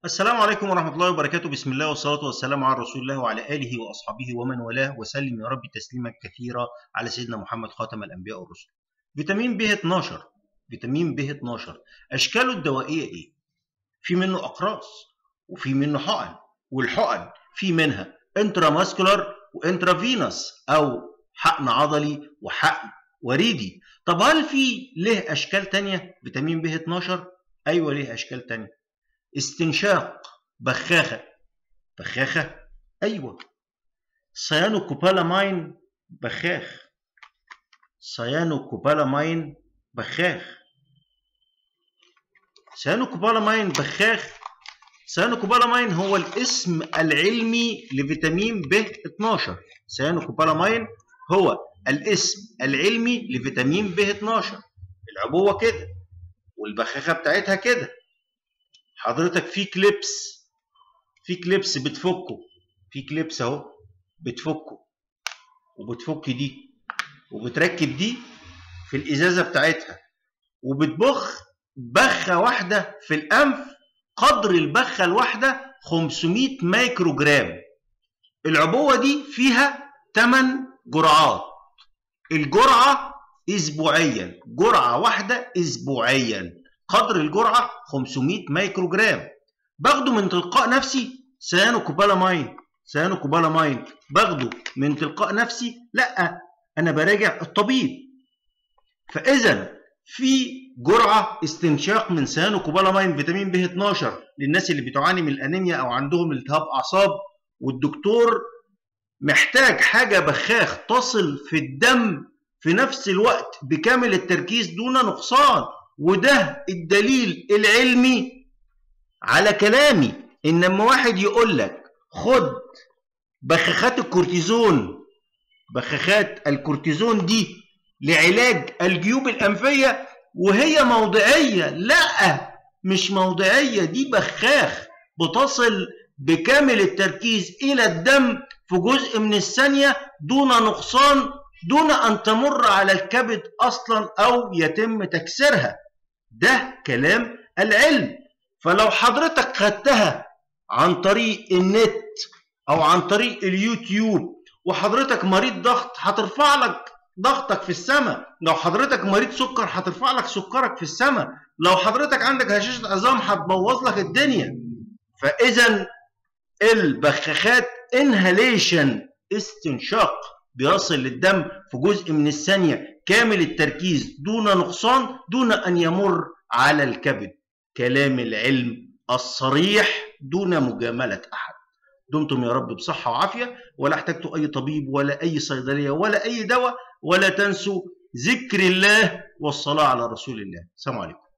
السلام عليكم ورحمة الله وبركاته بسم الله والصلاة والسلام على رسول الله وعلى آله وأصحابه ومن والاه وسلم يا رب تسليما كثيرا على سيدنا محمد خاتم الأنبياء والرسل فيتامين ب 12 فيتامين ب 12 أشكاله الدوائية إيه؟ في منه أقراص وفي منه حقن والحقن في منها انتراماسكولار وانترافينوس أو حقن عضلي وحقن وريدي طب هل في له أشكال تانية فيتامين ب 12؟ أيوة ليه أشكال تانية استنشاق بخاخة بخاخة أيوة سيانوكوبالامين بخاخ سيانوكوبالامين بخاخ سيانوكوبالامين بخاخ سيانوكوبالامين هو الاسم العلمي لفيتامين ب 12 سيانوكوبالامين هو الاسم العلمي لفيتامين ب 12 العبوة كده والبخاخة بتاعتها كده حضرتك في كليبس في كليبس بتفكه في كليبس اهو بتفكه وبتفك دي وبتركب دي في الازازه بتاعتها وبتبخ بخه واحده في الانف قدر البخه الواحده 500 مايكرو جرام العبوه دي فيها 8 جرعات الجرعه اسبوعيا جرعه واحده اسبوعيا قدر الجرعة 500 مايكرو جرام باخده من تلقاء نفسي سيانو كوبالامين سيانو كوبالامين باخده من تلقاء نفسي لا انا براجع الطبيب فاذا في جرعة استنشاق من سيانو كوبالامين فيتامين ب 12 للناس اللي بتعاني من الانيميا او عندهم التهاب اعصاب والدكتور محتاج حاجة بخاخ تصل في الدم في نفس الوقت بكامل التركيز دون نقصان وده الدليل العلمي على كلامي ان لما واحد يقول لك خد بخاخات الكورتيزون بخاخات الكورتيزون دي لعلاج الجيوب الانفيه وهي موضعيه لا مش موضعيه دي بخاخ بتصل بكامل التركيز الى الدم في جزء من الثانيه دون نقصان دون ان تمر على الكبد اصلا او يتم تكسيرها ده كلام العلم فلو حضرتك خدتها عن طريق النت او عن طريق اليوتيوب وحضرتك مريض ضغط هترفع لك ضغطك في السماء لو حضرتك مريض سكر هترفع لك سكرك في السماء لو حضرتك عندك هشاشة عظام هتبوظ لك الدنيا فاذا البخاخات انهاليشن استنشاق بيصل للدم في جزء من الثانية كامل التركيز دون نقصان دون أن يمر على الكبد كلام العلم الصريح دون مجاملة أحد دمتم يا رب بصحة وعافية ولا احتجتوا أي طبيب ولا أي صيدلية ولا أي دواء ولا تنسوا ذكر الله والصلاة على رسول الله السلام عليكم